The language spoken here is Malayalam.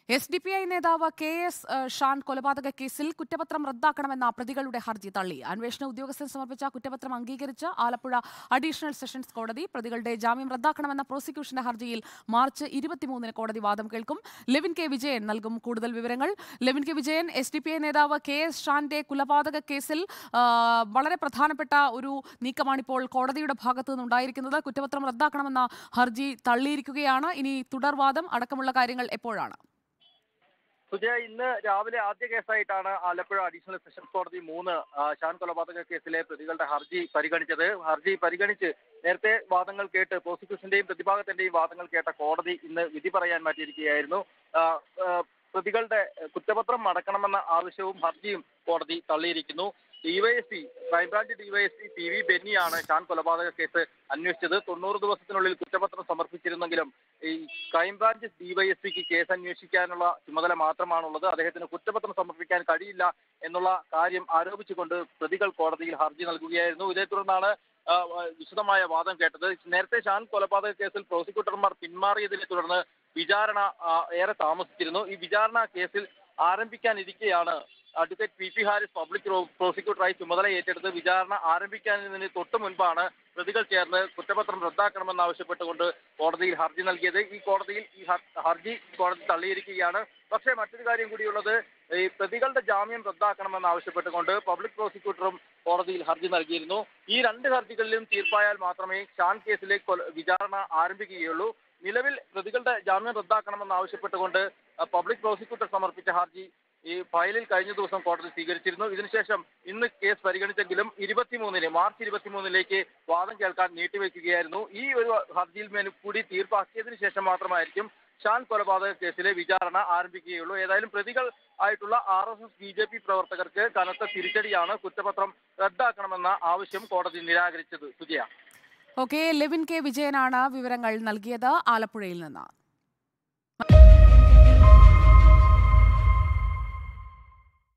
എസ് ഡി പി ഐ നേതാവ് കെ എസ് ഏഹ്, ഷാൻ കൊലപാതക കേസിൽ കുറ്റപത്രം റദ്ദാക്കണമെന്ന പ്രതികളുടെ ഹർജി തള്ളി അന്വേഷണ ഉദ്യോഗസ്ഥൻ സമർപ്പിച്ച കുറ്റപത്രം അംഗീകരിച്ച് ആലപ്പുഴ അഡീഷണൽ സെഷൻസ് കോടതി പ്രതികളുടെ ജാമ്യം റദ്ദാക്കണമെന്ന പ്രോസിക്യൂഷന്റെ ഹർജിയിൽ മാർച്ച് ഇരുപത്തിമൂന്നിന് കോടതി വാദം കേൾക്കും ലെവിൻ കെ വിജയൻ നൽകും കൂടുതൽ വിവരങ്ങൾ Levin K Vijayan S D P I നേതാവ് കെ എസ് ഷാന്റെ കൊലപാതക കേസിൽ ആ, വളരെ പ്രധാനപ്പെട്ട ഒരു നീക്കമാണിപ്പോൾ കോടതിയുടെ ഭാഗത്തു നിന്നുണ്ടായിരിക്കുന്നത് കുറ്റപത്രം റദ്ദാക്കണമെന്ന ഹർജി തള്ളിയിരിക്കുകയാണ് ഇനി തുടർവാദം അടക്കമുള്ള കാര്യങ്ങൾ എപ്പോഴാണ് സുജയ ഇന്ന് രാവിലെ ആദ്യ കേസായിട്ടാണ് ആലപ്പുഴ അഡീഷണൽ സെഷൻസ് കോടതി മൂന്ന് ആ, ഷാൻ കൊലപാതക കേസിലെ പ്രതികളുടെ ഹർജി പരിഗണിച്ചത് ഹർജി പരിഗണിച്ച് നേരത്തെ വാദങ്ങൾ കേട്ട് പ്രോസിക്യൂഷന്റെയും പ്രതിഭാഗത്തിന്റെയും വാദങ്ങൾ കേട്ട കോടതി ഇന്ന് വിധി പറയാൻ മാറ്റിയിരിക്കുകയായിരുന്നു ആ, ആ, പ്രതികളുടെ കുറ്റപത്രം അടക്കണമെന്ന ആവശ്യവും ഹർജിയും കോടതി തള്ളിയിരിക്കുന്നു DYSP crime branch DYSP P V ബെന്നിയാണ് ഷാൻ കൊലപാതക കേസ് അന്വേഷിച്ചത് തൊണ്ണൂറ് ദിവസത്തിനുള്ളിൽ കുറ്റപത്രം സമർപ്പിച്ചിരുന്നെങ്കിലും ഈ ക്രൈംബ്രാഞ്ച് ഡിവൈഎസ്പിക്ക് കേസ് അന്വേഷിക്കാനുള്ള ചുമതല മാത്രമാണുള്ളത് അദ്ദേഹത്തിന് കുറ്റപത്രം സമർപ്പിക്കാൻ കഴിയില്ല എന്നുള്ള കാര്യം ആരോപിച്ചുകൊണ്ട് പ്രതികൾ കോടതിയിൽ ഹർജി നൽകുകയായിരുന്നു ഇതേ തുടർന്നാണ് ആ, ആ, വിശദമായ വാദം കേട്ടത് നേരത്തെ ഷാൻ കൊലപാതക കേസിൽ പ്രോസിക്യൂട്ടർമാർ പിന്മാറിയതിനെ തുടർന്ന് വിചാരണ ആ, ഏറെ താമസിച്ചിരുന്നു ഈ വിചാരണ കേസിൽ ആരംഭിക്കാനിരിക്കെയാണ് advocate P P Haris public പ്രോ- പ്രോസിക്യൂട്ടറായി ചുമതല ഏറ്റെടുത്ത് വിചാരണ ആരംഭിക്കുന്നതിന് തൊട്ട് മുൻപാണ് പ്രതികൾ ചേർന്ന് കുറ്റപത്രം റദ്ദാക്കണമെന്ന് ആവശ്യപ്പെട്ടുകൊണ്ട് കോടതിയിൽ ഹർജി നൽകിയത് ഈ കോടതിയിൽ ഈ ഹർ- ഹർജി കോടതി തള്ളിയിരിക്കുകയാണ് പക്ഷേ മറ്റൊരു കാര്യം കൂടിയുള്ളത് ഈ പ്രതികളുടെ ജാമ്യം റദ്ദാക്കണമെന്ന് ആവശ്യപ്പെട്ടുകൊണ്ട് പബ്ലിക് പ്രോസിക്യൂട്ടറും കോടതിയിൽ ഹർജി നൽകിയിരുന്നു ഈ രണ്ട് ഹർജികളിലും തീർപ്പായാൽ മാത്രമേ ഷാൻ കേസിലെ കൊല- വിചാരണ ആരംഭിക്കുകയുള്ളൂ നിലവിൽ പ്രതികളുടെ ജാമ്യം റദ്ദാക്കണമെന്ന് ആവശ്യപ്പെട്ടുകൊണ്ട് അഹ്, പബ്ലിക് പ്രോസിക്യൂട്ടർ സമർപ്പിച്ച ഹർജി ഈ ഫയലിൽ കഴിഞ്ഞ ദിവസം കോടതി സ്വീകരിച്ചിരുന്നു ഇതിനുശേഷം ഇന്ന് കേസ് പരിഗണിച്ചെങ്കിലും ഇരുപത്തിമൂന്നിന് മാർച്ച് ഇരുപത്തിമൂന്നിലേക്ക് വാദം കേൾക്കാൻ നീട്ടിവെക്കുകയായിരുന്നു ഈ ഒരു ഹർജിയിൽ മേൽ കൂടി തീർപ്പാക്കിയതിനു ശേഷം മാത്രമായിരിക്കും ഷാൻ കൊലപാതക കേസിലെ വിചാരണ ആരംഭിക്കുകയുള്ളൂ ഏതായാലും പ്രതികൾ ആയിട്ടുള്ള R S S B J P പ്രവർത്തകർക്ക് കനത്ത തിരിച്ചടിയാണ് കുറ്റപത്രം റദ്ദാക്കണമെന്ന ആവശ്യം കോടതി നിരാകരിച്ചത് സുജയ ഓക്കെ ലെവിൻ കെ വിജയനാണ് വിവരങ്ങൾ നൽകിയത് ആലപ്പുഴയിൽ നിന്ന്